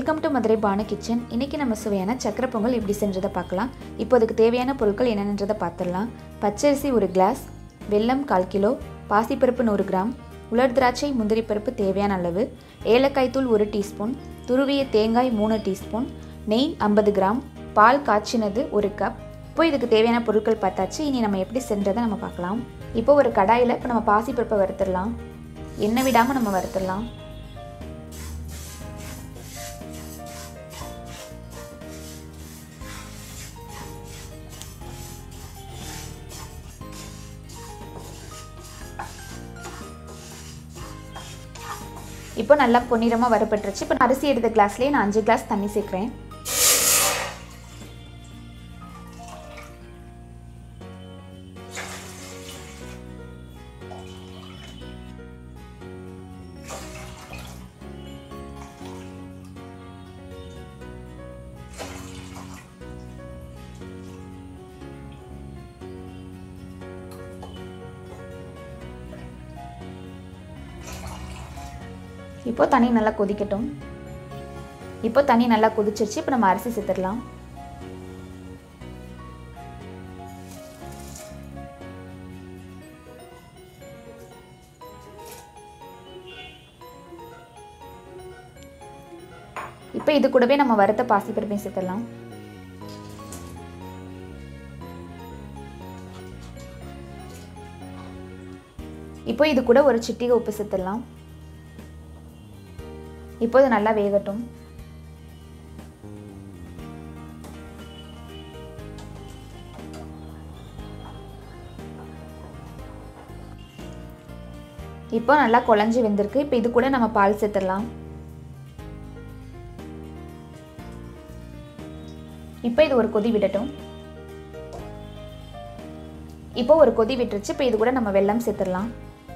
welcome to Madurai Banu kitchen இன்றைக்கி நம்ம சுவையான சக்கரை பொங்கல் எப்படி செஞ்சதை பார்க்கலாம் இப்போ அதுக்கு தேவையான பொருட்கள் என்னென்னன்றதை பார்த்துடலாம் பச்சரிசி ஒரு கிளாஸ் வெல்லம் கால் கிலோ பாசிப்பருப்பு நூறு கிராம் உலர் திராட்சை முந்திரி பருப்பு தேவையான அளவு ஏலக்காய் தூள் ஒரு டீஸ்பூன் துருவிய தேங்காய் மூணு டீஸ்பூன் நெய் ஐம்பது கிராம் பால் காய்ச்சினது ஒரு கப் இப்போ இதுக்கு தேவையான பொருட்கள் பார்த்தாச்சு இனி நம்ம எப்படி செஞ்சதை நம்ம பார்க்கலாம் இப்போ ஒரு கடாயில் இப்போ நம்ம பாசிப்பருப்பை வறுத்துடலாம் எண்ணெய் விடாமல் நம்ம வறுத்துடலாம் இப்போ நல்லா பொன்னிறமாக வரப்பட்டுருச்சு இப்போ நான் அரிசி எடுத்த கிளாஸ்லேயே நான் அஞ்சு கிளாஸ் தண்ணி சேர்க்குறேன் இப்போ தண்ணி நல்லா கொதிக்கட்டும் இப்போ தண்ணி நல்லா கொதிச்சிருச்சு இப்போ நம்ம அரிசி சேர்த்துடலாம் இப்போ இது கூடவே நம்ம வறுத்த பாசிப்பருப்பையும் சேர்த்துடலாம் இப்போ இது கூட ஒரு சிட்டிகை உப்பு சேர்த்துடலாம் இப்போ இது நல்லா வேகட்டும் இப்போ நல்லா குழஞ்சி வெந்திருக்கு இப்போ இது கூட நம்ம பால் சேர்த்துடலாம் இப்போ இது ஒரு கொதி விடட்டும் இப்போ ஒரு கொதி விட்டுருச்சு இப்போ இது கூட நம்ம வெல்லம் சேர்த்துடலாம்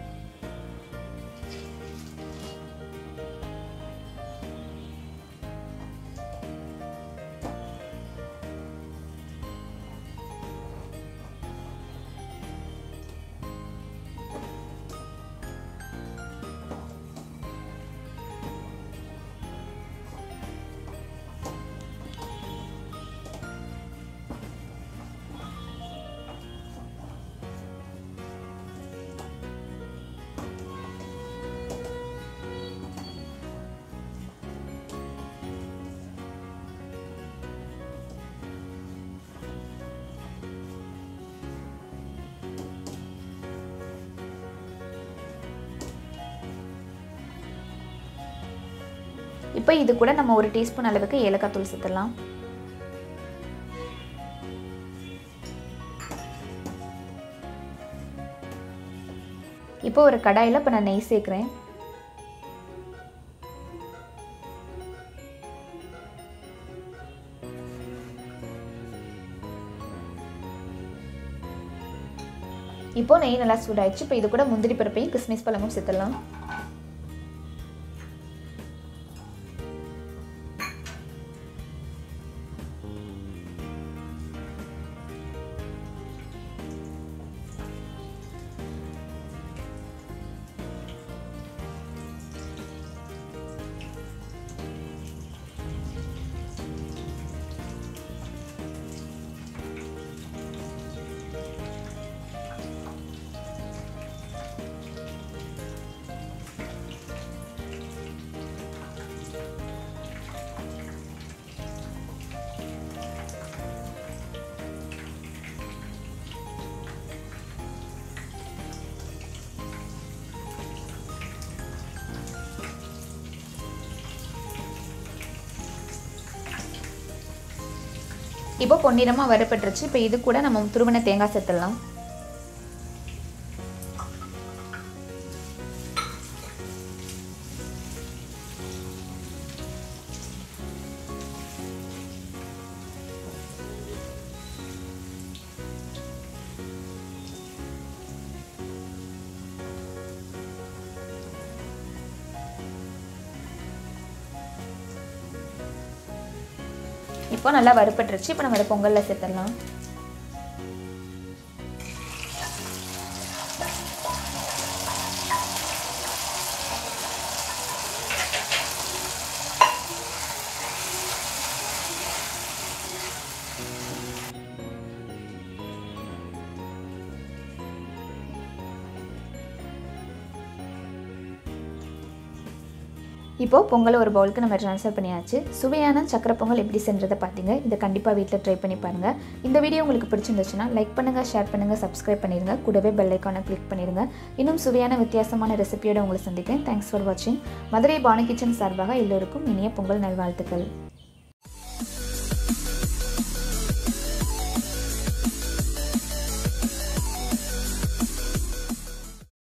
இப்போ இது கூட நம்ம ஒரு டீஸ்பூன் அளவுக்கு ஏலக்காய் தூள் சேர்த்துடலாம் இப்போ ஒரு கடாயில் இப்போ நான் நெய் சேர்க்குறேன் இப்போ நெய் நல்லா சூடாயிடுச்சு இப்போ இது கூட முந்திரி பருப்பையும் கிஸ்மிஸ் பழமும் சேர்த்துடலாம் இப்போ பொன்னிறமாக வறுப்பட்டுருச்சு இப்போ இது கூட நம்ம துருவன தேங்காய் சேர்த்துடலாம் இப்போ நல்லா வறுப்பட்டுருச்சு இப்போ நம்ம அதை பொங்கலில் சேர்த்துடலாம் இப்போது பொங்கல் ஒரு பவுலுக்கு நம்ம ட்ரான்ஸ்ஃபர் பண்ணியாச்சு சுவையான சக்கரை பொங்கல் எப்படி செஞ்சதை பார்த்தீங்க இதை கண்டிப்பாக வீட்டில் ட்ரை பண்ணி பாருங்கள் இந்த வீடியோ உங்களுக்கு பிடிச்சிருந்துச்சுன்னா லைக் பண்ணுங்கள் ஷேர் பண்ணுங்கள் சப்ஸ்கிரைப் பண்ணிடுங்க கூடவே பெல் ஐக்கானை கிளிக் பண்ணிடுங்க இன்னும் சுவையான வித்தியாசமான ரெசிபியோட உங்களை சந்திக்கிறேன் தேங்க்ஸ் ஃபார் வாட்சிங் மதுரை பானு கிச்சன் சார்பாக எல்லோருக்கும் இனிய பொங்கல் நல்வாழ்த்துக்கள்